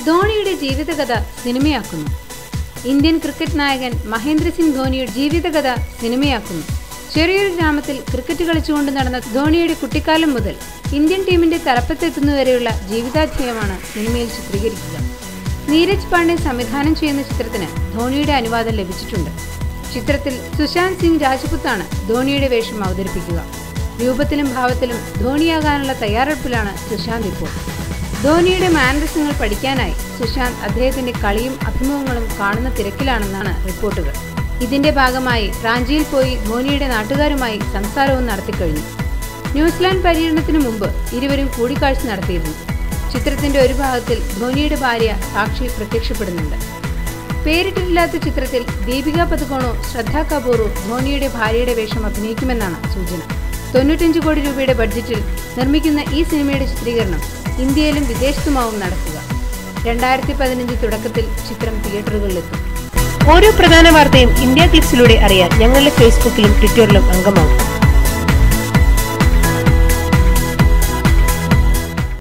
ധോണിയുടെ ജീവിതകഥ സിനിമയാക്കുന്നു Indian cricket നായകൻ മഹേന്ദ്ര സിംഗ് ധോണിയുടെ ജീവിതകഥ സിനിമയാക്കുന്നു ചെറിയൊരു ഗ്രാമത്തിൽ ക്രിക്കറ്റ് കളിച്ചുകൊണ്ട് നടന്ന ധോണിയുടെ കുട്ടിക്കാലം മുതൽ ഇന്ത്യൻ ടീമിന്റെ തലപ്പത്തെത്തുന്നതുവരെയുള്ള ജീവിതാധ്യായമാണ് സിനിമയിൽ ചിത്രീകരിക്കുക നീരജ് പാണ്ഡെ സംവിധാനം ചെയ്യുന്ന ചിത്രത്തിന് ധോണിയുടെ അനുവാദം ലഭിച്ചിട്ടുണ്ട് ചിത്രത്തിൽ സുശാന്ത് സിംഗ് രാജ്പുത്താണ് ധോണിയുടെ വേഷം അവതരിപ്പിക്കുക രൂപത്തിലും ഭാവത്തിലും ധോണിയാകാനുള്ള തയ്യാറെടുപ്പിലാണ് സുശാന്ത് ഇപ്പോൾ ധോണിയുടെ മാനറിസങ്ങൾ പഠിക്കാനായി സുശാന്ത് അദ്ദേഹത്തിന്റെ കളിയും അഭിമുഖങ്ങളും കാണുന്ന തിരക്കിലാണെന്നാണ് റിപ്പോർട്ടുകൾ ഇതിന്റെ ഭാഗമായി റാഞ്ചിയിൽ പോയി ധോണിയുടെ നാട്ടുകാരുമായി സംസാരവും നടത്തിക്കഴിഞ്ഞു ന്യൂസിലാൻഡ് പര്യടനത്തിനു മുമ്പ് ഇരുവരും കൂടിക്കാഴ്ച നടത്തിയിരുന്നു ചിത്രത്തിന്റെ ഒരു ഭാഗത്തിൽ ധോണിയുടെ ഭാര്യ സാക്ഷി പ്രത്യക്ഷപ്പെടുന്നുണ്ട് പേരിട്ടിട്ടില്ലാത്ത ചിത്രത്തിൽ ദീപിക പതുകോണോ ശ്രദ്ധ കപൂറോ ധോണിയുടെ ഭാര്യയുടെ വേഷം അഭിനയിക്കുമെന്നാണ് സൂചന തൊണ്ണൂറ്റഞ്ച് കോടി രൂപയുടെ ബഡ്ജറ്റിൽ നിർമ്മിക്കുന്ന ഈ സിനിമയുടെ ചിത്രീകരണം ഇന്ത്യയിലും വിദേശത്തുമാവും നടക്കുക രണ്ടായിരത്തി പതിനഞ്ച് തുടക്കത്തിൽ ചിത്രം തിയേറ്ററുകളിലെത്തും ഓരോ പ്രധാന വാർത്തയും ഇന്ത്യ ക്ലിക്സിലൂടെ അറിയാൻ ഞങ്ങളുടെ ഫേസ്ബുക്കിലും ട്വിറ്ററിലും അംഗമാകും